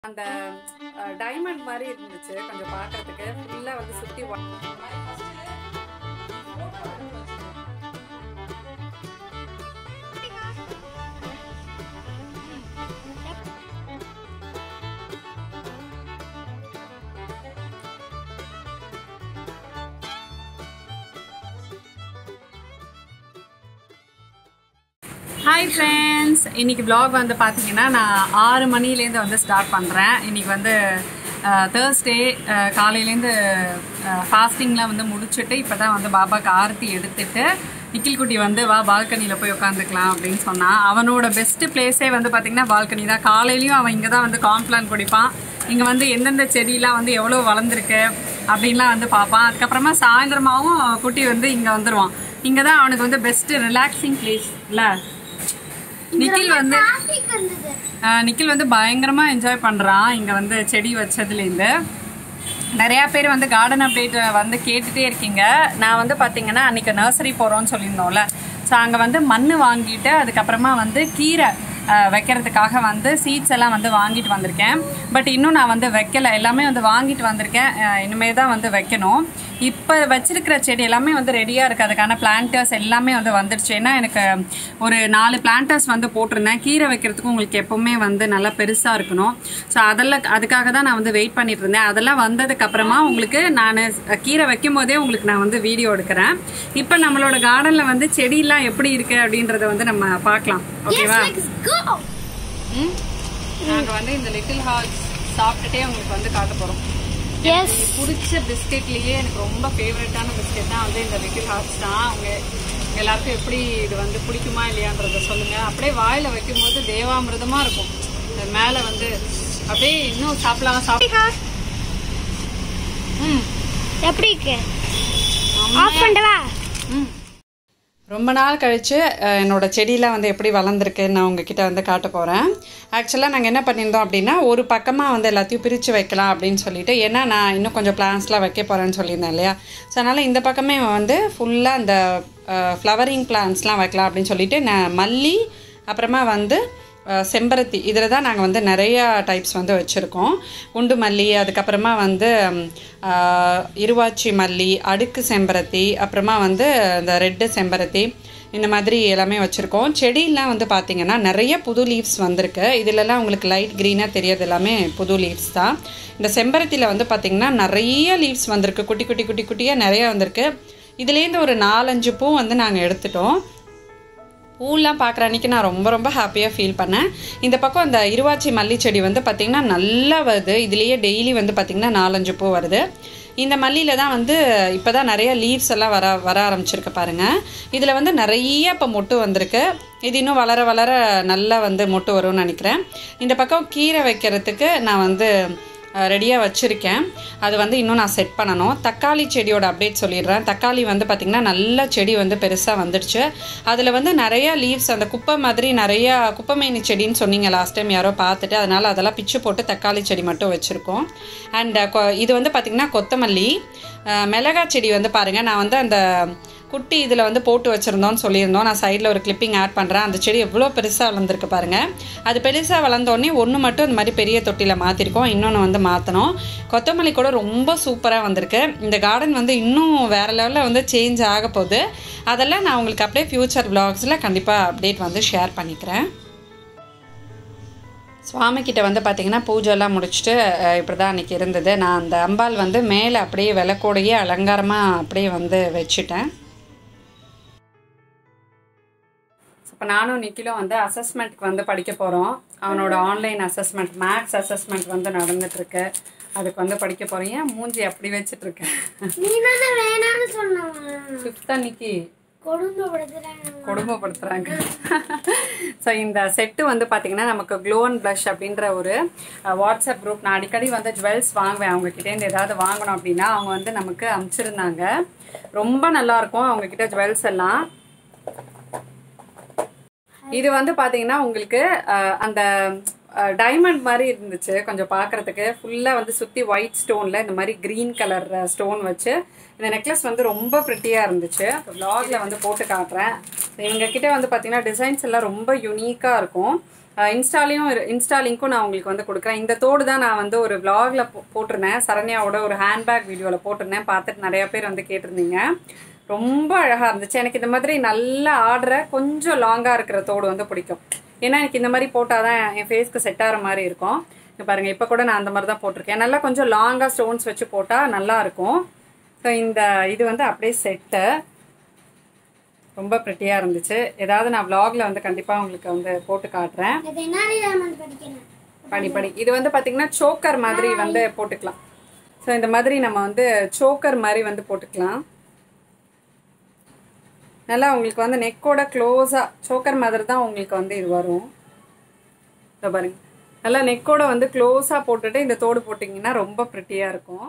அந்த டைமண்ட் மாதிரி இருந்துச்சு கொஞ்சம் பார்க்கறதுக்கு ஃபுல்லாக வந்து சுற்றி ஹாய் ஃப்ரெண்ட்ஸ் இன்னைக்கு vlog வந்து பார்த்தீங்கன்னா நான் ஆறு மணிலேருந்து வந்து ஸ்டார்ட் பண்ணுறேன் இன்னைக்கு வந்து தேர்ஸ்டே காலையிலேருந்து ஃபாஸ்டிங்லாம் வந்து முடிச்சுட்டு இப்போ தான் வந்து பாபாக்கு ஆரத்தி எடுத்துட்டு நிக்கில் குட்டி வந்து வா பால்கனியில் போய் உட்காந்துக்கலாம் அப்படின்னு சொன்னான் அவனோட பெஸ்ட் பிளேஸே வந்து பார்த்திங்கன்னா பால்கனி தான் காலையிலையும் அவன் இங்கே தான் வந்து காம்ப்ளான் குடிப்பான் இங்கே வந்து எந்தெந்த செடியெலாம் வந்து எவ்வளோ வளர்ந்துருக்கு அப்படின்லாம் வந்து பார்ப்பான் அதுக்கப்புறமா சாயந்தரமாவும் குட்டி வந்து இங்கே வந்துடுவான் இங்கே தான் அவனுக்கு வந்து பெஸ்ட் ரிலாக்ஸிங் பிளேஸ் இல்லை நிக்கில் வந்து ஆஹ் நிக்கில் வந்து பயங்கரமா என்ஜாய் பண்றான் இங்க வந்து செடி வச்சதுலேருந்து நிறைய பேர் வந்து கார்டன் அப்டேட் வந்து கேட்டுட்டே இருக்கீங்க நான் வந்து பாத்தீங்கன்னா அன்னைக்கு நர்சரி போறோம்னு சொல்லியிருந்தோம்ல ஸோ அங்க வந்து மண் வாங்கிட்டு அதுக்கப்புறமா வந்து கீரை ஆஹ் வைக்கிறதுக்காக வந்து சீட்ஸ் எல்லாம் வந்து வாங்கிட்டு வந்திருக்கேன் பட் இன்னும் நான் வந்து வைக்கல எல்லாமே வந்து வாங்கிட்டு வந்திருக்கேன் ஆஹ் இனிமே தான் வந்து வைக்கணும் இப்போ வச்சிருக்கிற செடி எல்லாமே வந்து ரெடியாக இருக்குது அதுக்கான பிளான்டர்ஸ் எல்லாமே வந்து வந்துடுச்சு ஏன்னா எனக்கு ஒரு நாலு பிளான்டர்ஸ் வந்து போட்டிருந்தேன் கீரை வைக்கிறதுக்கு உங்களுக்கு எப்பவுமே வந்து நல்லா பெருசாக இருக்கணும் ஸோ அதெல்லாம் அதுக்காக தான் நான் வந்து வெயிட் பண்ணிட்டு இருந்தேன் அதெல்லாம் வந்ததுக்கு அப்புறமா உங்களுக்கு நான் கீரை வைக்கும் போதே உங்களுக்கு நான் வந்து வீடியோ எடுக்கிறேன் இப்போ நம்மளோட கார்டனில் வந்து செடியெல்லாம் எப்படி இருக்கு அப்படின்றத வந்து நம்ம பார்க்கலாம் ஓகேவா நாங்கள் வந்து இந்த லிட்டில் ஹார்ஸ் சாப்பிட்டுட்டே உங்களுக்கு வந்து காட்ட போகிறோம் எஸ் பிடிச்ச பிஸ்கெட்லயே எனக்கு ரொம்ப ஃபேவரட்டான பிஸ்கெட் தான் வந்து இந்த லிட்டில் ஹார்ட்ஸ் தான் அவங்க எல்லாருக்கும் எப்படி இது வந்து பிடிக்குமா இல்லையான்றத சொல்லுங்க அப்படியே வாயில வைக்கும்போது தேவாமிர்தமா இருக்கும் அது மேல வந்து அப்படியே இன்னும் சாப்பிடலாம் சாப்பிட ம் எப்படி இருக்கு ஆஃப் பண்ணவா ரொம்ப நாள் கழித்து என்னோட செடியெலாம் வந்து எப்படி வளர்ந்துருக்குன்னு நான் உங்ககிட்ட வந்து காட்ட போகிறேன் ஆக்சுவலாக நாங்கள் என்ன பண்ணியிருந்தோம் அப்படின்னா ஒரு பக்கமாக வந்து எல்லாத்தையும் பிரித்து வைக்கலாம் அப்படின்னு சொல்லிட்டு ஏன்னா நான் இன்னும் கொஞ்சம் பிளான்ஸ்லாம் வைக்க போகிறேன்னு சொல்லியிருந்தேன் இல்லையா ஸோ அதனால் இந்த பக்கமே வந்து ஃபுல்லாக அந்த ஃப்ளவரிங் பிளான்ஸ்லாம் வைக்கலாம் அப்படின்னு சொல்லிட்டு நான் மல்லி அப்புறமா வந்து அஹ், செம்பருத்தி இதில் தான் நாங்கள் வந்து நிறையா டைப்ஸ் வந்து வச்சுருக்கோம் குண்டு மல்லி அதுக்கப்புறமா வந்து ம், ஆஹ், இருவாச்சி மல்லி அடுக்கு செம்பருத்தி அப்புறமா வந்து இந்த ரெட்டு செம்பருத்தி இந்த மாதிரி எல்லாமே வச்சுருக்கோம் செடியெல்லாம் வந்து பார்த்திங்கன்னா நிறைய புது லீவ்ஸ் வந்திருக்கு இதிலெல்லாம் உங்களுக்கு லைட் க்ரீனாக தெரியறது எல்லாமே புது லீவ்ஸ் தான் இந்த செம்பருத்தியில் வந்து பார்த்திங்கன்னா நிறைய லீவ்ஸ் வந்திருக்கு குட்டி குட்டி குட்டி குட்டியாக நிறைய வந்திருக்கு இதுலேருந்து ஒரு நாலஞ்சு பூ வந்து நாங்கள் எடுத்துட்டோம் பூலாம் பார்க்குற அன்றைக்கி நான் ரொம்ப ரொம்ப ஹாப்பியாக ஃபீல் பண்ணேன் இந்த பக்கம் அந்த இருவாச்சி மல்லி செடி வந்து பார்த்திங்கன்னா நல்லா வருது இதுலேயே டெய்லி வந்து பார்த்திங்கன்னா நாலஞ்சு பூ வருது இந்த மல்லியில் தான் வந்து இப்போ தான் நிறைய லீவ்ஸ் எல்லாம் வர வர ஆரம்பிச்சிருக்கு பாருங்கள் இதில் வந்து நிறைய இப்போ மொட்டு வந்திருக்கு இது இன்னும் வளர வளர நல்லா வந்து மொட்டு வரும்னு நினைக்கிறேன் இந்த பக்கம் கீரை வைக்கிறதுக்கு நான் வந்து ரெடியாக வச்சுருக்கேன் அது வந்து இன்னும் நான் செட் பண்ணணும் தக்காளி செடியோட அப்டேட் சொல்லிடுறேன் தக்காளி வந்து பார்த்திங்கன்னா நல்ல செடி வந்து பெருசாக வந்துடுச்சு அதில் வந்து நிறைய லீவ்ஸ் அந்த குப்பை மாதிரி நிறையா குப்பைமேனி செடின்னு சொன்னீங்க லாஸ்ட் டைம் யாரோ பார்த்துட்டு அதனால் அதெல்லாம் பிச்சு போட்டு தக்காளி செடி மட்டும் வச்சுருக்கோம் அண்ட் இது வந்து பார்த்திங்கன்னா கொத்தமல்லி அஹ், மிளகா செடி வந்து பாருங்கள் நான் வந்து அந்த குட்டி இதில் வந்து போட்டு வச்சுருந்தோம்னு சொல்லியிருந்தோம் நான் சைடில் ஒரு கிளிப்பிங் ஆட் பண்ணுறேன் அந்த செடி எவ்வளோ பெருசாக வளர்ந்துருக்கு பாருங்கள் அது பெருசாக வளர்ந்தோடனே ஒன்று மட்டும் இந்த மாதிரி பெரிய தொட்டியில் மாற்றிருக்கோம் இன்னொன்று வந்து மாற்றணும் கொத்தமல்லி கூட ரொம்ப சூப்பராக வந்திருக்கு இந்த கார்டன் வந்து இன்னும் வேறு லெவலில் வந்து சேஞ்ச் ஆக போகுது அதெல்லாம் நான் உங்களுக்கு அப்படியே ஃப்யூச்சர் vlogsல கண்டிப்பாக அப்டேட் வந்து ஷேர் பண்ணிக்கிறேன் சுவாமிக்கிட்ட வந்து பார்த்திங்கன்னா பூஜைலாம் முடிச்சுட்டு அஹ், இப்படி தான் அன்றைக்கி இருந்தது நான் அந்த அம்பாள் வந்து மேலே அப்படியே விளக்கோடையே அலங்காரமாக அப்படியே வந்து வச்சுட்டேன் இப்போ நானும் நிக்கிலும் வந்து அசஸ்மெண்ட்க்கு வந்து படிக்க போகிறோம் அவனோட ஆன்லைன் அசஸ்மெண்ட் மேக்ஸ் அசஸ்மெண்ட் வந்து நடந்துட்டுருக்கு அதுக்கு வந்து படிக்க போகிறேன் ஏன் மூஞ்சி அப்படி வச்சிட்ருக்கேன் நீ தானே வேணாம்னு சொன்னவன் ஃபிஃப்த் அன்னைக்கு கொடுமைப்படுத்துறாங்க கொடுமைப்படுத்துகிறாங்க ஸோ இந்த செட்டு வந்து பார்த்தீங்கன்னா நமக்கு க்ளோ அண்ட் ப்ளஷ் அப்படின்ற ஒரு அஹ், வாட்ஸ்அப் குரூப் நான் அடிக்கடி வந்து ஜுவல்ஸ் வாங்குவேன் அவங்க கிட்டேருந்து ஏதாவது வாங்கணும் அப்படின்னா அவங்க வந்து நமக்கு அனுப்பிச்சிருந்தாங்க ரொம்ப நல்லா இருக்கும் அவங்க கிட்ட ஜுவல்ஸ் எல்லாம் இது வந்து பாத்தீங்கன்னா உங்களுக்கு அஹ், அந்த டைமண்ட் மாதிரி இருந்துச்சு கொஞ்சம் பார்க்கறதுக்கு ஃபுல்லாக வந்து சுற்றி ஒயிட் ஸ்டோனில் இந்த மாதிரி க்ரீன் கலர் ஸ்டோன் வச்சு இந்த நெக்லஸ் வந்து ரொம்ப ப்ரிட்டியாக இருந்துச்சு vlogல வந்து போட்டு காட்டுறேன் இவங்க கிட்ட வந்து பார்த்தீங்கன்னா டிசைன்ஸ் எல்லாம் ரொம்ப யூனிக்காக இருக்கும் இன்ஸ்டாலையும் இன்ஸ்டா லிங்க்கும் நான் உங்களுக்கு வந்து கொடுக்குறேன் இந்த தோடு தான் நான் வந்து ஒரு vlogல போ போட்டிருந்தேன் சரண்யாவோட ஒரு ஹேண்ட்பேக் வீடியோவில் போட்டிருந்தேன் பார்த்துட்டு நிறைய பேர் வந்து கேட்டிருந்தீங்க ரொம்ப அழகாக இருந்துச்சு எனக்கு இந்த மாதிரி நல்ல ஆடுற கொஞ்சம் லாங்காக இருக்கிற தோடு வந்து பிடிக்கும் ஏன்னா எனக்கு இந்த மாதிரி போட்டால் தான் என் ஃபேஸ்க்கு செட் ஆகிற மாதிரி இருக்கும் இங்க பாருங்க இப்போ கூட நான் அந்த மாதிரி தான் போட்டிருக்கேன் நல்லா கொஞ்சம் லாங்காக ஸ்டோன்ஸ் வச்சு போட்டால் நல்லா இருக்கும் ஸோ இந்த இது வந்து அப்படியே செட்டு ரொம்ப ப்ரிட்டியாக இருந்துச்சு ஏதாவது நான் vlogல வந்து கண்டிப்பாக உங்களுக்கு வந்து போட்டு காட்டுறேன் இது என்ன ராமன் படிக்கிறேன் படி படி இது வந்து பார்த்தீங்கன்னா சோக்கர் மாதிரி வந்து போட்டுக்கலாம் ஸோ இந்த மாதிரி நம்ம வந்து சோக்கர் மாதிரி வந்து போட்டுக்கலாம் நல்லா உங்களுக்கு வந்து நெக்கோட க்ளோஸாக சோக்கர் மாதிரி தான் உங்களுக்கு வந்து இது வரும் இதோ பாருங்க நல்லா நெக்கோட வந்து க்ளோஸாக போட்டுட்டு இந்த தோடு போட்டிங்கன்னா ரொம்ப ப்ரிட்டியாக இருக்கும்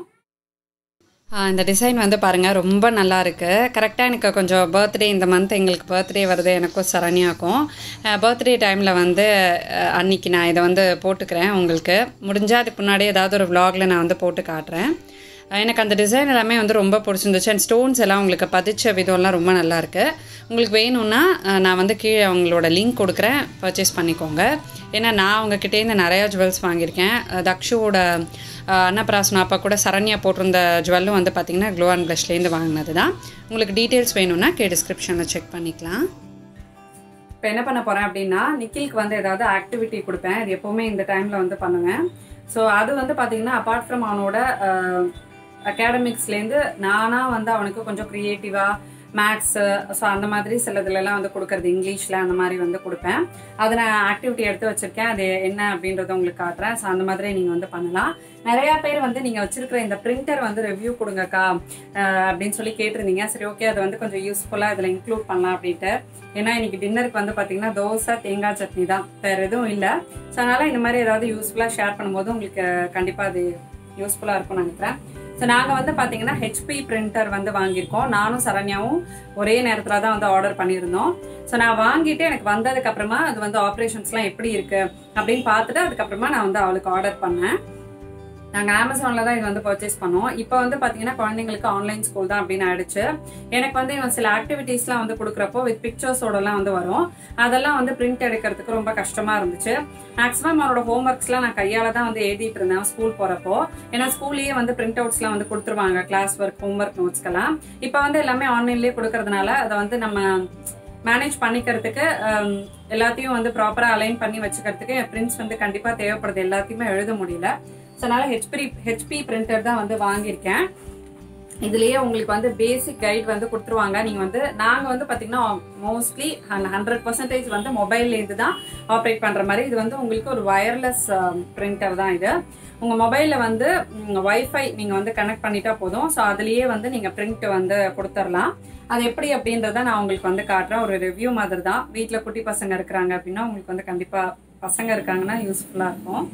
இந்த டிசைன் வந்து பாருங்கள் ரொம்ப நல்லா இருக்கு கரெக்டாக எனக்கு கொஞ்சம் பர்த்டே இந்த மந்த் எங்களுக்கு பர்த்டே வருது எனக்கும் சரண்யாக்கும் பர்த்டே டைமில் வந்து அஹ், அன்னைக்கு நான் இதை வந்து போட்டுக்கிறேன் உங்களுக்கு முடிஞ்சால் அதுக்கு முன்னாடி ஏதாவது ஒரு vlogல நான் வந்து போட்டு காட்டுறேன் அஹ், எனக்கு அந்த டிசைன் எல்லாமே வந்து ரொம்ப பிடிச்சிருந்துச்சு அண்ட் ஸ்டோன்ஸ் எல்லாம் உங்களுக்கு பதிச்ச விதம்லாம் ரொம்ப நல்லா இருக்கு உங்களுக்கு வேணும்னா அஹ், நான் வந்து கீழே அவங்களோட லிங்க் கொடுக்குறேன் பர்ச்சேஸ் பண்ணிக்கோங்க ஏன்னா நான் அவங்கக்கிட்டேருந்து நிறையா ஜுவல்ஸ் வாங்கியிருக்கேன் அஹ், தக்ஷுவோட அஹ், அன்னப்பிராசனம் அப்போ கூட சரண்யா போட்டிருந்த ஜுவல்லும் வந்து பார்த்தீங்கன்னா க்ளோ அண்ட் ப்ளஷ்லேருந்து வாங்கினது தான் உங்களுக்கு டீட்டெயில்ஸ் வேணும்னா கே டிஸ்கிரிப்ஷனில் செக் பண்ணிக்கலாம் இப்போ என்ன பண்ண போகிறேன் அப்படின்னா நிக்கிலுக்கு வந்து ஏதாவது ஆக்டிவிட்டி கொடுப்பேன் இது எப்போவுமே இந்த டைமில் வந்து பண்ணுவேன் ஸோ அது வந்து பார்த்தீங்கன்னா அப்பார்ட் ஃப்ரம் அவனோட அகாடமிக்ஸ்லேருந்து நானாக வந்து அவனுக்கு கொஞ்சம் க்ரியேட்டிவாக மேத்ஸு ஸோ அந்த மாதிரி சிலதுலலாம் வந்து கொடுக்கறது இங்கிலீஷில் அந்த மாதிரி வந்து கொடுப்பேன் அதை நான் ஆக்டிவிட்டி எடுத்து வச்சிருக்கேன் அது என்ன அப்படின்றத உங்களுக்கு காட்டுறேன் ஸோ அந்த மாதிரி நீங்கள் வந்து பண்ணலாம் நிறையா பேர் வந்து நீங்கள் வச்சிருக்கிற இந்த பிரிண்டர் வந்து ரிவ்யூ கொடுங்கக்கா அஹ் அப்படின்னு சொல்லி கேட்டிருந்தீங்க சரி ஓகே அதை வந்து கொஞ்சம் யூஸ்ஃபுல்லாக இதில் இன்க்ளூட் பண்ணலாம் அப்படின்ட்டு ஏன்னா இன்னைக்கு டின்னருக்கு வந்து பார்த்தீங்கன்னா தோசை தேங்காய் சட்னி தான் வேற எதுவும் இல்லை ஸோ அதனால இந்த மாதிரி ஏதாவது யூஸ்ஃபுல்லாக ஷேர் பண்ணும்போது உங்களுக்கு கண்டிப்பாக அது யூஸ்ஃபுல்லாக இருக்கும்னு நினைக்கிறேன் ஸோ நாங்கள் வந்து பார்த்தீங்கன்னா ஹெச்பி பிரிண்டர் வந்து வாங்கியிருக்கோம் நானும் சரண்யாவும் ஒரே நேரத்தில் தான் வந்து ஆர்டர் பண்ணியிருந்தோம் ஸோ நான் வாங்கிட்டு எனக்கு வந்ததுக்கு அப்புறமா அது வந்து ஆப்ரேஷன்ஸ்லாம் எப்படி இருக்கு அப்படின்னு பார்த்துட்டு அதுக்கப்புறமா நான் வந்து அவளுக்கு ஆர்டர் பண்ணேன் நாங்கள் அமேசானில் தான் இது வந்து பர்ச்சேஸ் பண்ணோம் இப்போ வந்து பார்த்தீங்கன்னா குழந்தைங்களுக்கு ஆன்லைன் ஸ்கூல் தான் அப்படின்னு ஆயிடுச்சு எனக்கு வந்து இவன் சில ஆக்டிவிட்டீஸ்லாம் வந்து கொடுக்குறப்போ வித் பிக்சர்ஸோடலாம் வந்து வரும் அதெல்லாம் வந்து பிரிண்ட் எடுக்கிறதுக்கு ரொம்ப கஷ்டமா இருந்துச்சு மேக்ஸிமம் அவனோட ஹோம் ஒர்க்ஸ்லாம் நான் கையால தான் வந்து எழுதிட்டு இருந்தேன் ஸ்கூல் போறப்போ ஏன்னா ஸ்கூல்லயே வந்து பிரிண்ட் அவுட்ஸ்லாம் வந்து கொடுத்துருவாங்க கிளாஸ் ஒர்க் ஹோம் ஒர்க் நோட்ஸ்க்கெல்லாம் இப்போ வந்து எல்லாமே ஆன்லைன்லேயே கொடுக்கறதுனால அதை வந்து நம்ம மேனேஜ் பண்ணிக்கிறதுக்கு ஹம், எல்லாத்தையும் வந்து ப்ராப்பராக அலைன் பண்ணி வச்சுக்கிறதுக்கு என் பிரிண்ட்ஸ் வந்து கண்டிப்பாக தேவைப்படுது எல்லாத்தையுமே எழுத முடியல ஸோ அதனால ஹெச்பி ஹெச்பி பிரிண்டர் தான் வந்து வாங்கியிருக்கேன் இதுலயே உங்களுக்கு வந்து பேசிக் கைட் வந்து கொடுத்துருவாங்க நீங்க வந்து நாங்க வந்து பாத்தீங்கன்னா மோஸ்ட்லி ஹண்ட்ரட் பர்சன்டேஜ் வந்து மொபைல்ல இருந்து தான் ஆப்ரேட் பண்ற மாதிரி இது வந்து உங்களுக்கு ஒரு வயர்லெஸ் பிரிண்டர் தான் இது உங்க மொபைல்ல வந்து வைஃபை நீங்க வந்து கனெக்ட் பண்ணிட்டா போதும் ஸோ அதுலயே வந்து நீங்க பிரிண்ட் வந்து கொடுத்துடலாம் அது எப்படி அப்படின்றத நான் உங்களுக்கு வந்து காட்டுறேன் ஒரு ரிவ்யூ மாதிரி தான் வீட்ல குட்டி பசங்க இருக்கிறாங்க அப்படின்னா உங்களுக்கு வந்து கண்டிப்பா பசங்க இருக்காங்கன்னா யூஸ்ஃபுல்லா இருக்கும்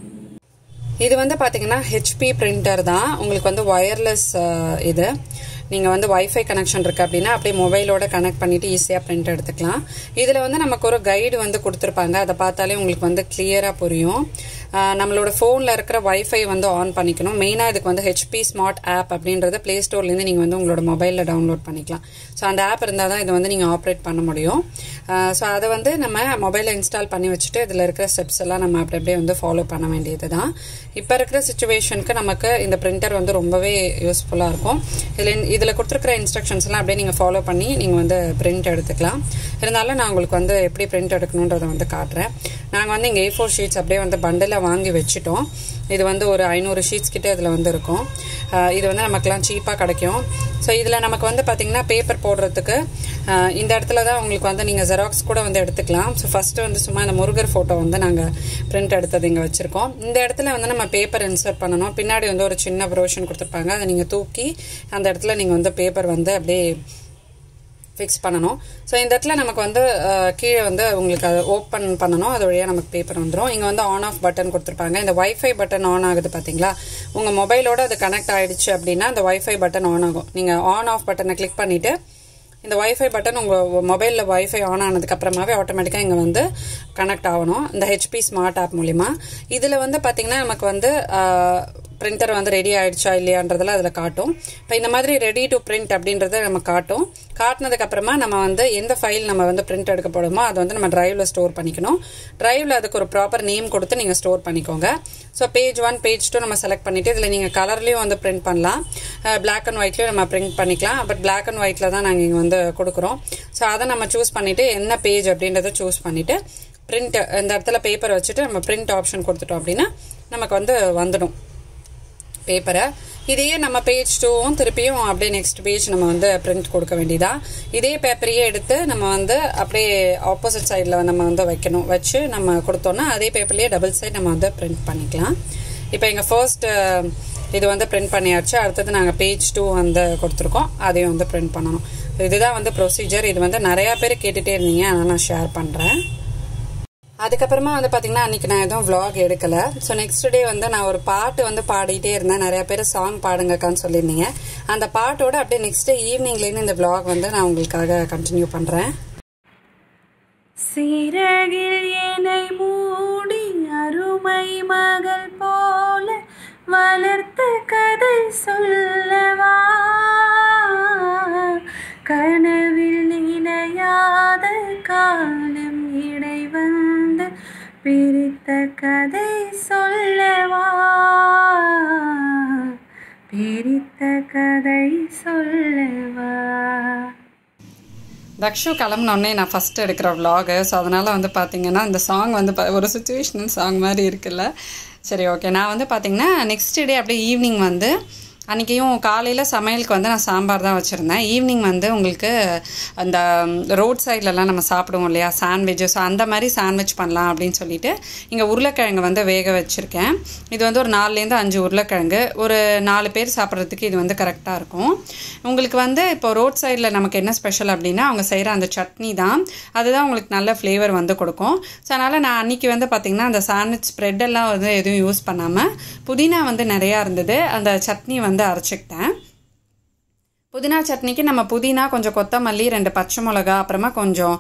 இது வந்து பார்த்தீங்கன்னா ஹெச்பி பிரிண்டர் தான் உங்களுக்கு வந்து ஒயர்லெஸ் இது நீங்கள் வந்து வைஃபை கனெக்ஷன் இருக்குது அப்படின்னா அப்படியே மொபைலோட கனெக்ட் பண்ணிவிட்டு ஈஸியாக பிரிண்ட் எடுத்துக்கலாம் இதில் வந்து நமக்கு ஒரு கைடு வந்து கொடுத்துருப்பாங்க அதை பார்த்தாலே உங்களுக்கு வந்து கிளியராக புரியும் ஆஹ் நம்மளோட ஃபோனில் இருக்கிற வைஃபை வந்து ஆன் பண்ணிக்கணும் மெயினாக இதுக்கு வந்து ஹெச்பி ஸ்மார்ட் ஆப் அப்படின்றத ப்ளே ஸ்டோர்லேருந்து நீங்கள் வந்து உங்களோட மொபைலில் டவுன்லோட் பண்ணிக்கலாம் ஸோ அந்த ஆப் இருந்தால் தான் இதை வந்து நீங்கள் ஆப்ரேட் பண்ண முடியும் ஸோ அதை வந்து நம்ம மொபைலில் இன்ஸ்டால் பண்ணி வச்சுட்டு இதில் இருக்கிற ஸ்டெப்ஸ் எல்லாம் நம்ம அப்படி அப்படியே வந்து ஃபாலோ பண்ண வேண்டியது தான் இப்போ இருக்கிற சுச்சுவேஷனுக்கு நமக்கு இந்த பிரிண்டர் வந்து ரொம்பவே யூஸ்ஃபுல்லாக இருக்கும் இதில் இதில் கொடுத்துருக்கிற இன்ஸ்ட்ரக்ஷன்ஸ் எல்லாம் அப்படியே நீங்கள் ஃபாலோ பண்ணி நீங்கள் வந்து பிரிண்ட் எடுத்துக்கலாம் இருந்தாலும் நான் உங்களுக்கு வந்து எப்படி பிரிண்ட் எடுக்கணுன்றதை வந்து காட்டுறேன் நாங்கள் வந்து இங்கே ஏ ஃபோர் ஷீட்ஸ் அப்படியே வந்து பண்டில் வாங்கி வச்சுட்டோம் இது வந்து ஒரு ஐநூறு ஷீட்ஸ் கிட்ட இதில் வந்து இருக்கும் ஆஹ் இது வந்து நமக்குலாம் சீப்பாக கிடைக்கும் ஸோ இதில் நமக்கு வந்து பார்த்தீங்கன்னா பேப்பர் போடுறதுக்கு ஆஹ் இந்த இடத்துல தான் உங்களுக்கு வந்து நீங்கள் ஜெராக்ஸ் கூட வந்து எடுத்துக்கலாம் ஸோ ஃபஸ்ட்டு வந்து சும்மா இந்த முருகர் ஃபோட்டோ வந்து நாங்கள் பிரிண்ட் எடுத்தது இங்கே வச்சுருக்கோம் இந்த இடத்துல வந்து நம்ம பேப்பர் இன்சர்ட் பண்ணணும் பின்னாடி வந்து ஒரு சின்ன ப்ரோஷன் கொடுத்துருப்பாங்க அதை நீங்கள் தூக்கி அந்த இடத்துல நீங்கள் வந்து பேப்பர் வந்து அப்படியே ஃபிக்ஸ் பண்ணணும் ஸோ இந்த இடத்துல நமக்கு வந்து அஹ், கீழே வந்து உங்களுக்கு அதை ஓப்பன் பண்ணணும் அது வழியாக நமக்கு பேப்பர் வந்துடும் இங்கே வந்து ஆன் ஆஃப் பட்டன் கொடுத்துருப்பாங்க இந்த வைஃபை பட்டன் ஆன் ஆகுது பார்த்தீங்களா உங்கள் மொபைலோட அது கனெக்ட் ஆயிடுச்சு அப்படின்னா இந்த வைஃபை பட்டன் ஆன் ஆகும் நீங்கள் ஆன் ஆஃப் பட்டனை கிளிக் பண்ணிவிட்டு இந்த வைஃபை பட்டன் உங்கள் மொபைலில் வைஃபை ஆன் ஆனதுக்கு அப்புறமாவே ஆட்டோமேட்டிக்காக இங்கே வந்து கனெக்ட் ஆகணும் இந்த ஹெச்பி ஸ்மார்ட் ஆப் மூலிமா இதில் வந்து பார்த்தீங்கன்னா நமக்கு வந்து பிரிண்டர் வந்து ரெடி ஆயிடுச்சா இல்லையான்றதெல்லாம் அதில் காட்டும் இப்போ இந்த மாதிரி ரெடி டு பிரிண்ட் அப்படின்றத நம்ம காட்டும் காட்டினதுக்கு அப்புறமா நம்ம வந்து எந்த ஃபைல் நம்ம வந்து பிரிண்ட் எடுக்க போடுமோ அதை வந்து நம்ம டிரைவ்ல ஸ்டோர் பண்ணிக்கணும் டிரைவ்ல அதுக்கு ஒரு ப்ராப்பர் நேம் கொடுத்து நீங்கள் ஸ்டோர் பண்ணிக்கோங்க so page one page two நம்ம செலக்ட் பண்ணிட்டு இதில் நீங்கள் கலர்லையும் வந்து பிரிண்ட் பண்ணலாம் பிளாக் அண்ட் ஒயிட்லையும் நம்ம பிரிண்ட் பண்ணிக்கலாம் பட் பிளாக் அண்ட் ஒயிட்டில் தான் நாங்கள் இங்கே வந்து கொடுக்குறோம் ஸோ அதை நம்ம சூஸ் பண்ணிட்டு என்ன பேஜ் அப்படின்றத சூஸ் பண்ணிட்டு பிரிண்ட் இந்த இடத்துல பேப்பர் வச்சுட்டு நம்ம பிரிண்ட் ஆப்ஷன் கொடுத்துட்டோம் அப்படின்னா நமக்கு வந்து வந்துடும் பேப்பரை இதையே நம்ம பேஜ் டூவும் திருப்பியும் அப்படியே நெக்ஸ்ட் பேஜ் நம்ம வந்து பிரிண்ட் கொடுக்க வேண்டியதா இதே பேப்பரையே எடுத்து நம்ம வந்து அப்படியே ஆப்போசிட் சைடில் நம்ம வந்து வைக்கணும் வச்சு நம்ம கொடுத்தோம்னா அதே பேப்பர்லேயே டபுள் சைட் நம்ம வந்து பிரிண்ட் பண்ணிக்கலாம் இப்போ எங்கள் ஃபர்ஸ்ட் இது வந்து பிரிண்ட் பண்ணியாச்சு அடுத்தது நாங்கள் பேஜ் டூ வந்து கொடுத்துருக்கோம் அதையும் வந்து பிரிண்ட் பண்ணணும் இதுதான் வந்து ப்ரொசீஜர் இது வந்து நிறையா பேர் கேட்டுகிட்டே இருந்தீங்க அதனால் நான் ஷேர் பண்ணுறேன் அதுக்கப்புறமா வந்து பார்த்தீங்கன்னா அன்றைக்கி நான் எதுவும் vlog எடுக்கலை ஸோ நெக்ஸ்ட் டே வந்து நான் ஒரு பாட்டு வந்து பாடிட்டே இருந்தேன் நிறைய பேர் சாங் பாடுங்கக்கான்னு சொல்லியிருந்தீங்க அந்த பாட்டோட அப்படியே நெக்ஸ்ட் டே ஈவினிங்லேருந்து இந்த vlog வந்து நான் உங்களுக்காக கண்டினியூ பண்ணுறேன் சிறகில் என்னை மூடி அருமை மகள் போல வளர்த்த கதை சொல்லவா கனவில் நினையாத காலம் இடை வந்து பிரித்த கதை சொல்லவா பிரித்த கதை சொல்லவா தக்ஷு கிளம்புனோடனே நான் ஃபஸ்ட்டு எடுக்கிற vlog ஸோ அதனால் வந்து பார்த்தீங்கன்னா இந்த சாங் வந்து ப- ஒரு சுச்சுவேஷனல் சாங் மாதிரி இருக்குல்ல சரி ஓகே நான் வந்து பார்த்தீங்கன்னா நெக்ஸ்ட் டே அப்படியே ஈவினிங் வந்து அன்றைக்கியும் காலையில் சமையலுக்கு வந்து நான் சாம்பார் தான் வச்சுருந்தேன் ஈவினிங் வந்து உங்களுக்கு அந்த ரோட் சைட்லலாம் நம்ம சாப்பிடுவோம் இல்லையா சாண்ட்விட்ச் ஸோ அந்த மாதிரி சாண்ட்விச் பண்ணலாம் அப்படின்னு சொல்லிட்டு இங்கே உருளைக்கிழங்கு வந்து வேக வச்சுருக்கேன் இது வந்து ஒரு நாலுலேருந்து அஞ்சு உருளைக்கிழங்கு ஒரு நாலு பேர் சாப்பிட்றதுக்கு இது வந்து கரெக்டாக இருக்கும் உங்களுக்கு வந்து இப்போ ரோட் சைடில் நமக்கு என்ன ஸ்பெஷல் அப்படின்னா அவங்க செய்கிற அந்த சட்னி தான் அதுதான் உங்களுக்கு நல்ல ஃப்ளேவர் வந்து கொடுக்கும் ஸோ அதனால் நான் அன்றைக்கி வந்து பார்த்திங்கன்னா அந்த சாண்ட்விச் ஸ்ப்ரெட் எல்லாம் வந்து எதுவும் யூஸ் பண்ணாமல் புதினா வந்து நிறையா இருந்தது அந்த சட்னி வந்து அரைச்சிக்கிட்டேன் புதினா சட்னிக்கு நம்ம புதினா கொஞ்சம் கொத்தமல்லி ரெண்டு பச்சை மிளகா அப்புறமா கொஞ்சம்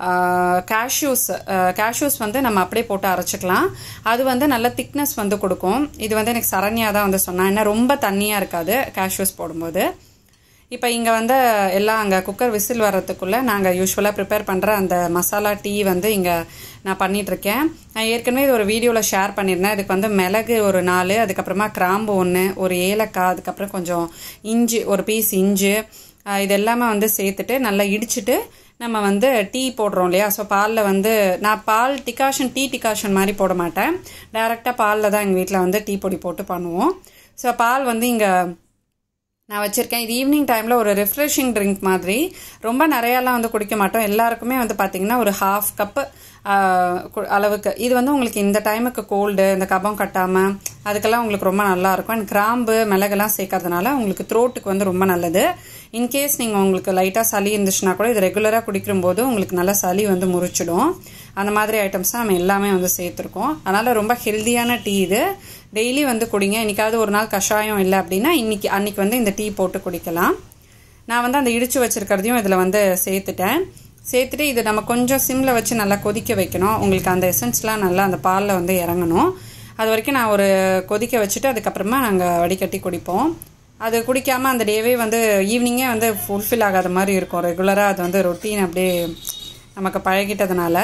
கேஷ்யூஸ் கேஷ்யூஸ் வந்து நம்ம அப்படியே போட்டு அரைச்சிக்கலாம் அது வந்து நல்ல திக்னஸ் வந்து கொடுக்கும் இது வந்து எனக்கு சரண்யா தான் வந்து சொன்னா ஏன்னா ரொம்ப தண்ணியாக இருக்காது கேஷ்யூஸ் போடும்போது இப்போ இங்கே வந்து எல்லாம் அங்கே குக்கர் விசில் வர்றதுக்குள்ளே நாங்கள் யூஸ்வலாக ப்ரிப்பேர் பண்ணுற அந்த மசாலா டீ வந்து இங்கே நான் பண்ணிகிட்ருக்கேன் நான் ஏற்கனவே இது ஒரு வீடியோவில் ஷேர் பண்ணியிருந்தேன் இதுக்கு வந்து மிளகு ஒரு நாலு அதுக்கப்புறமா கிராம்பு ஒன்று ஒரு ஏலக்காய் அதுக்கப்புறம் கொஞ்சம் இஞ்சி ஒரு பீஸ் இஞ்சி ஆஹ் இது எல்லாமே வந்து சேர்த்துட்டு நல்லா இடிச்சிட்டு நம்ம வந்து டீ போடுறோம் இல்லையா ஸோ பாலில் வந்து நான் பால் டிகாஷன் டீ டிகாஷன் மாதிரி போட மாட்டேன் டைரெக்டாக பாலில் தான் எங்கள் வீட்டில் வந்து டீ பொடி போட்டு பண்ணுவோம் ஸோ பால் வந்து இங்கே நான் வச்சுருக்கேன் இது ஈவினிங் டைமில் ஒரு ரிஃப்ரெஷிங் ட்ரிங்க் மாதிரி ரொம்ப நிறையாலாம் வந்து குடிக்க மாட்டோம் எல்லாருக்குமே வந்து பார்த்திங்கன்னா ஒரு ஹாஃப் கப்பு அளவுக்கு இது வந்து உங்களுக்கு இந்த டைமுக்கு கோல்டு இந்த கபம் கட்டாமல் அதுக்கெல்லாம் உங்களுக்கு ரொம்ப நல்லா இருக்கும் அண்ட் கிராம்பு மிளகெல்லாம் சேர்க்கறதுனால உங்களுக்கு த்ரோட்டுக்கு வந்து ரொம்ப நல்லது இன்கேஸ் நீங்கள் உங்களுக்கு லைட்டாக சளி இருந்துச்சுன்னா கூட இது ரெகுலராக குடிக்கும்போது உங்களுக்கு நல்லா சளி வந்து முறிச்சிடும் அந்த மாதிரி ஐட்டம்ஸ் நம்ம எல்லாமே வந்து சேர்த்துருக்கோம் அதனால் ரொம்ப ஹெல்தியான டீ இது டெய்லி வந்து குடிங்க இன்னைக்காவது ஒரு நாள் கஷாயம் இல்லை அப்படின்னா இன்னைக்கு அன்னைக்கு வந்து இந்த டீ போட்டு குடிக்கலாம் நான் வந்து அந்த இடிச்சு வச்சிருக்கிறதையும் இதில் வந்து சேர்த்துட்டேன் சேர்த்துட்டு இது நம்ம கொஞ்சம் சிம்மில் வச்சு நல்லா கொதிக்க வைக்கணும் உங்களுக்கு அந்த எசன்ஸ்லாம் நல்லா அந்த பாலில் வந்து இறங்கணும் அது வரைக்கும் நான் ஒரு கொதிக்க வச்சுட்டு அதுக்கப்புறமா நாங்கள் வடிகட்டி குடிப்போம் அது குடிக்காமல் அந்த டேவே வந்து ஈவினிங்கே வந்து ஃபுல்ஃபில் ஆகாத மாதிரி இருக்கும் ரெகுலராக அது வந்து ரொட்டீன் அப்படியே நமக்கு பழகிட்டதுனால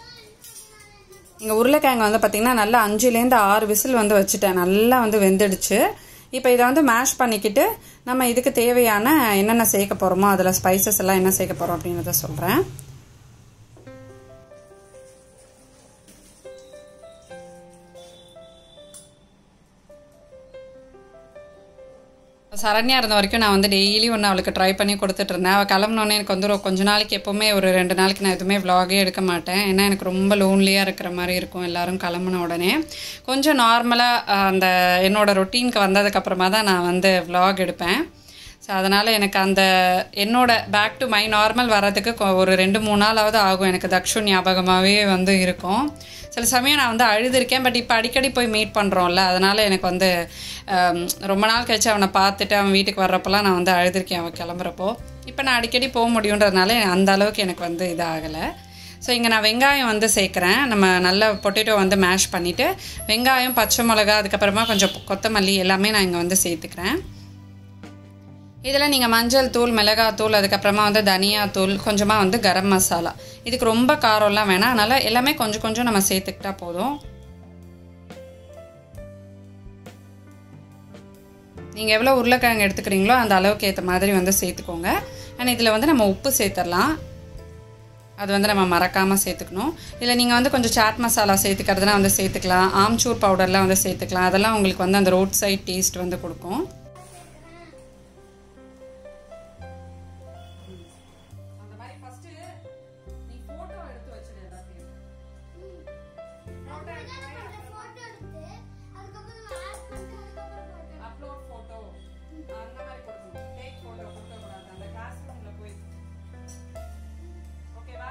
இங்கே உருளைக்கிழங்கு வந்து பார்த்திங்கன்னா நல்லா அஞ்சுலேருந்து ஆறு விசில் வந்து வச்சுட்டேன் நல்லா வந்து வெந்துடுச்சு இப்போ இதை வந்து மேஷ் பண்ணிக்கிட்டு நம்ம இதுக்கு தேவையான என்னென்ன சேர்க்க போகிறோமோ அதில் ஸ்பைசஸ் எல்லாம் என்ன சேர்க்க போகிறோம் அப்படின்றத சொல்கிறேன் சரண்யா இருந்த வரைக்கும் நான் வந்து டெய்லி ஒன்று அவளுக்கு ட்ரை பண்ணி கொடுத்துட்டு இருந்தேன் அவள் கிளம்புனோடனே எனக்கு வந்து ஒரு கொஞ்ச நாளைக்கு எப்போவுமே ஒரு ரெண்டு நாளைக்கு நான் எதுவுமே vlog-ஏ எடுக்க மாட்டேன் ஏன்னா எனக்கு ரொம்ப லோன்லியாக இருக்கிற மாதிரி இருக்கும் எல்லாரும் கிளம்புன உடனே கொஞ்சம் நார்மலாக அந்த என்னோட ரொட்டீனுக்கு வந்ததுக்கப்புறமா தான் நான் வந்து vlog எடுப்பேன் ஸோ அதனால் எனக்கு அந்த என்னோட பேக் டு மை நார்மல் வர்றதுக்கு கொ- ஒரு ரெண்டு மூணு நாளாவது ஆகும் எனக்கு தக்ஷு ஞாபகமாகவே வந்து இருக்கும் சில சமயம் நான் வந்து அழுதுருக்கேன் பட் இப்போ அடிக்கடி போய் மீட் பண்ணுறோம்ல அதனால் எனக்கு வந்து ஆம், ரொம்ப நாள் கழிச்சு அவனை பார்த்துட்டு அவன் வீட்டுக்கு வர்றப்பெல்லாம் நான் வந்து அழுதுருக்கேன் அவன் கிளம்புறப்போ இப்போ நான் அடிக்கடி போக முடியுன்றதுனால அந்த அளவுக்கு எனக்கு வந்து இது ஆகலை ஸோ இங்கே நான் வெங்காயம் வந்து சேர்க்குறேன் நம்ம நல்ல பொட்டேட்டோ வந்து மேஷ் பண்ணிவிட்டு வெங்காயம் பச்சை மிளகா அதுக்கப்புறமா கொஞ்சம் கொத்தமல்லி எல்லாமே நான் இங்கே வந்து சேர்த்துக்கிறேன் இதில் நீங்கள் மஞ்சள் தூள் மிளகாத்தூள் அதுக்கப்புறமா வந்து தனியாத்தூள் கொஞ்சமாக வந்து கரம் மசாலா இதுக்கு ரொம்ப காரம்லாம் வேணாம் அதனால் எல்லாமே கொஞ்சம் கொஞ்சம் நம்ம சேர்த்துக்கிட்டா போதும் நீங்கள் எவ்வளோ உருளைக்கிழங்கு எடுத்துக்கிறீங்களோ அந்த அளவுக்கு ஏற்ற மாதிரி வந்து சேர்த்துக்கோங்க அண்ட் இதில் வந்து நம்ம உப்பு சேர்த்துடலாம் அது வந்து நம்ம மறக்காமல் சேர்த்துக்கணும் இதில் நீங்கள் வந்து கொஞ்சம் சாட் மசாலா சேர்த்துக்கிறதுனா வந்து சேர்த்துக்கலாம் ஆம்ச்சூர் பவுடர்லாம் வந்து சேர்த்துக்கலாம் அதெல்லாம் உங்களுக்கு வந்து அந்த ரோட் சைட் டேஸ்ட் வந்து கொடுக்கும் அப்லோட் ஃபோட்டோ அந்த மாதிரி கொடுக்கணும் டேக் ஃபோட்டோ கொடுக்கக்கூடாது அந்த கிளாஸ் ரூமில் போய் ஓகேவா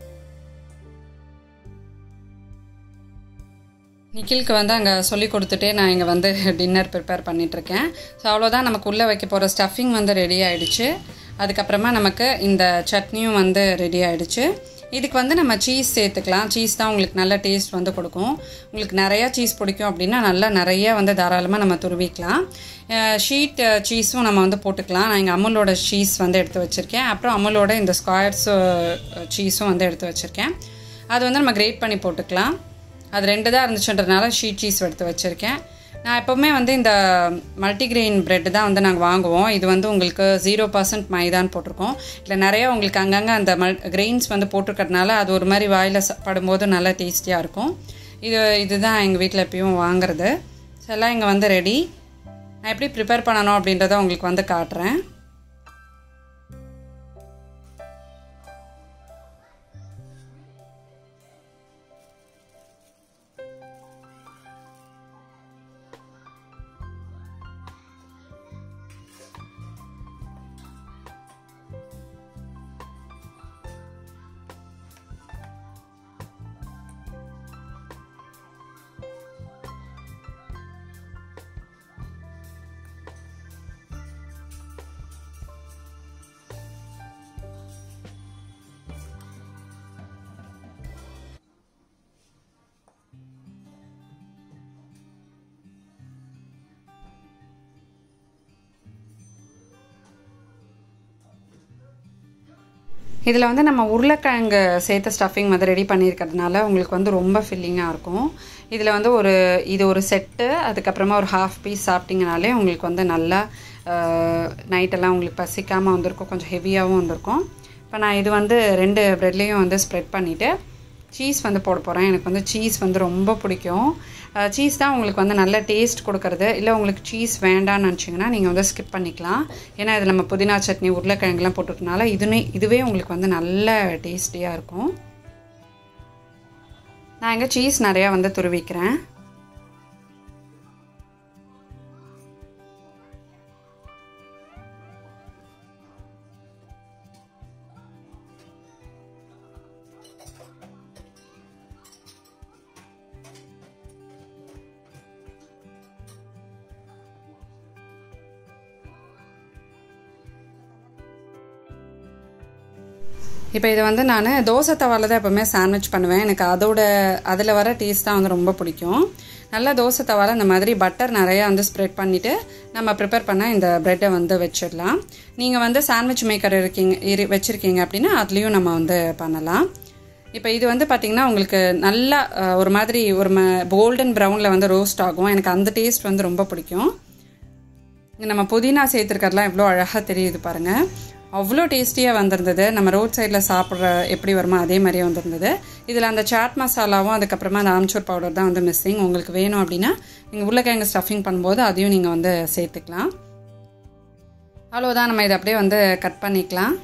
நிக்கிலுக்கு வந்து அங்கே சொல்லி கொடுத்துட்டே நான் இங்கே வந்து டின்னர் ப்ரிப்பேர் பண்ணிகிட்ருக்கேன் ஸோ அவ்வளோதான் நமக்கு உள்ளே வைக்க போகிற ஸ்டஃபிங் வந்து ரெடி ஆயிடுச்சு அதுக்கப்புறமா நமக்கு இந்த சட்னியும் வந்து ரெடி ஆயிடுச்சு இதுக்கு வந்து நம்ம சீஸ் சேர்த்துக்கலாம் சீஸ் தான் உங்களுக்கு நல்ல டேஸ்ட் வந்து கொடுக்கும் உங்களுக்கு நிறையா சீஸ் பிடிக்கும் அப்படின்னா நல்லா நிறைய வந்து தாராளமாக நம்ம துருவிக்கலாம் ஷீட் சீஸும் நம்ம வந்து போட்டுக்கலாம் நான் இங்கே அமுலோட சீஸ் வந்து எடுத்து வச்சுருக்கேன் அப்புறம் அமுலோட இந்த ஸ்கொயர்ஸ் சீஸும் வந்து எடுத்து வச்சுருக்கேன் அது வந்து நம்ம கிரேட் பண்ணி போட்டுக்கலாம் அது ரெண்டு தான் இருந்துச்சுன்றதுனால ஷீட் சீஸ் எடுத்து வச்சுருக்கேன் நான் எப்போவுமே வந்து இந்த மல்டிக்ரெயின் பிரெட் தான் வந்து நாங்கள் வாங்குவோம் இது வந்து உங்களுக்கு ஜீரோ பர்சன்ட் மைதான்னு போட்டிருக்கோம் இல்லை நிறைய உங்களுக்கு அங்கங்கே அந்த மல் கிரெயின்ஸ் வந்து போட்டிருக்கறதுனால அது ஒரு மாதிரி வாயில் படும்போது நல்லா டேஸ்டியாக இருக்கும் இது இதுதான் எங்கள் வீட்டில் எப்பயும் வாங்குறது ஸோ எல்லாம் இங்கே வந்து ரெடி நான் எப்படி ப்ரிப்பேர் பண்ணணும் அப்படின்றத உங்களுக்கு வந்து காட்டுறேன் இதில் வந்து நம்ம உருளைக்கிழங்கு சேர்த்த ஸ்டஃபிங் வந்து ரெடி பண்ணியிருக்கிறதுனால உங்களுக்கு வந்து ரொம்ப ஃபில்லிங்காக இருக்கும் இதில் வந்து ஒரு இது ஒரு செட்டு அதுக்கப்புறமா ஒரு ஹாஃப் பீஸ் சாப்பிட்டிங்கனாலே உங்களுக்கு வந்து நல்லா நைட்டெல்லாம் உங்களுக்கு பசிக்காமல் வந்திருக்கும் கொஞ்சம் ஹெவியாகவும் வந்திருக்கும் இப்போ நான் இது வந்து ரெண்டு ப்ரெட்லேயும் வந்து ஸ்ப்ரெட் பண்ணிவிட்டு சீஸ் வந்து போட போகிறேன் எனக்கு வந்து சீஸ் வந்து ரொம்ப பிடிக்கும் சீஸ் தான் உங்களுக்கு வந்து நல்ல டேஸ்ட் கொடுக்கறது இல்லை உங்களுக்கு சீஸ் வேண்டாம்னு நினச்சிங்கன்னா நீங்கள் வந்து ஸ்கிப் பண்ணிக்கலாம் ஏன்னா இதில் நம்ம புதினா சட்னி உருளைக்கிழங்குலாம் போட்டுருக்கனால இதுனே இதுவே உங்களுக்கு வந்து நல்ல டேஸ்டியாக இருக்கும் நான் இங்கே சீஸ் நிறையா வந்து துருவிக்கிறேன் இப்போ இதை வந்து நான் தோசை தவாவில் தான் எப்போவுமே சாண்ட்விச் பண்ணுவேன் எனக்கு அதோட அதில் வர டேஸ்ட் தான் வந்து ரொம்ப பிடிக்கும் நல்லா தோசை தவாவில் இந்த மாதிரி பட்டர் நிறையா வந்து ஸ்ப்ரெட் பண்ணிவிட்டு நம்ம ப்ரிப்பேர் பண்ண இந்த ப்ரெட்டை வந்து வச்சிடலாம் நீங்கள் வந்து சாண்ட்விச் மேக்கர் இருக்கீங்க இரு வச்சுருக்கீங்க அப்படின்னா அதுலேயும் நம்ம வந்து பண்ணலாம் இப்போ இது வந்து பார்த்திங்கன்னா உங்களுக்கு நல்லா அஹ், ஒரு மாதிரி ஒரு ம கோல்டன் ப்ரௌனில் வந்து ரோஸ்ட் ஆகும் எனக்கு அந்த டேஸ்ட் வந்து ரொம்ப பிடிக்கும் இங்க நம்ம புதினா சேர்த்துருக்கறதுலாம் எவ்வளோ அழகாக தெரியுது பாருங்கள் அவ்வளோ டேஸ்டியாக வந்திருந்தது நம்ம ரோட் சைடில் சாப்பிட்ற எப்படி வருமோ அதே மாதிரியே வந்திருந்தது இதில் அந்த சாட் மசாலாவும் அதுக்கப்புறமா அந்த ஆம்ச்சூர் பவுடர் தான் வந்து மிஸ்ஸிங் உங்களுக்கு வேணும் அப்படின்னா நீங்கள் உருளைக்கிழங்கு ஸ்டஃபிங் பண்ணும்போது அதையும் நீங்கள் வந்து சேர்த்துக்கலாம் அவ்வளோதான் நம்ம இதை அப்படியே வந்து கட் பண்ணிக்கலாம்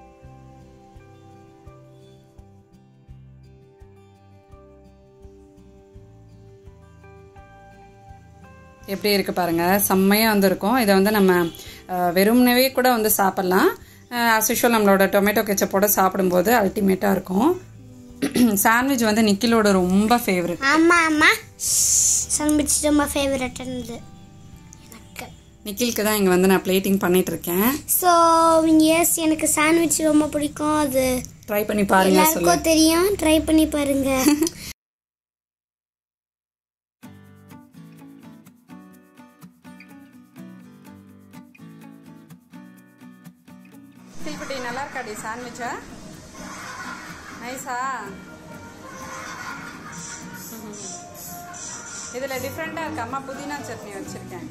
எப்படி இருக்குது பாருங்கள் செம்மையாக வந்திருக்கும் இதை வந்து நம்ம அஹ், வெறுமனவே கூட வந்து சாப்பிட்லாம் ஆஸ் யூஷுவல் நம்மளோட டொமேட்டோ கெச்சப்போட சாப்பிடும்போது அல்டிமேட்டாக இருக்கும் சாண்ட்விச் வந்து நிக்கிலோட ரொம்ப ஃபேவரட் ஆமா ஆமா சாண்ட்விச் ரொம்ப ஃபேவரட் இருந்தது எனக்கு நிக்கிலுக்கு தான் இங்கே வந்து நான் பிளேட்டிங் பண்ணிட்டு இருக்கேன் ஸோ எஸ் எனக்கு சாண்ட்விச் ரொம்ப பிடிக்கும் அது ட்ரை பண்ணி பாருங்க சொல்லு எல்லாருக்கும் தெரியும் ட்ரை பண்ணி பாருங்க தீக்குட்டி நல்லா இருக்காடி சாண்ட்விச்சா நைஸா இதில் டிஃப்ரெண்ட்டாக இருக்கு அம்மா புதினா சட்னி வச்சுருக்கேன்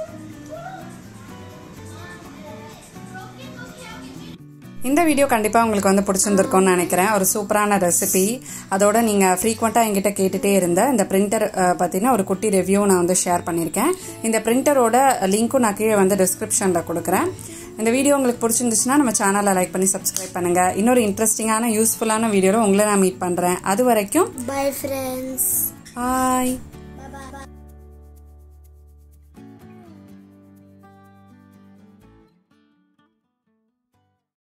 இந்த வீடியோ கண்டிப்பாக உங்களுக்கு வந்து பிடிச்சிருந்துருக்கும்னு நினைக்கிறேன் ஒரு சூப்பரான ரெசிபி அதோட நீங்கள் ஃப்ரீக்வெண்ட்டாக என்கிட்ட கேட்டுகிட்டே இருந்த இந்த பிரிண்டர் பார்த்தீங்கன்னா ஒரு குட்டி ரிவ்யூ நான் வந்து ஷேர் பண்ணியிருக்கேன் இந்த பிரிண்டரோட லிங்க்கும் நான் கீழே வந்து டிஸ்கிரிப்ஷனில் கொடுக்குறேன் இந்த வீடியோ உங்களுக்கு பிடிச்சிருந்துச்சுன்னா நம்ம சேனலை லைக் பண்ணி சப்ஸ்கிரைப் பண்ணுங்கள் இன்னொரு இன்ட்ரெஸ்டிங்கான யூஸ்ஃபுல்லான வீடியோவில் உங்களை நான் மீட் பண்ணுறேன் அது வரைக்கும் பை ஃப்ரெண்ட்ஸ் பாய்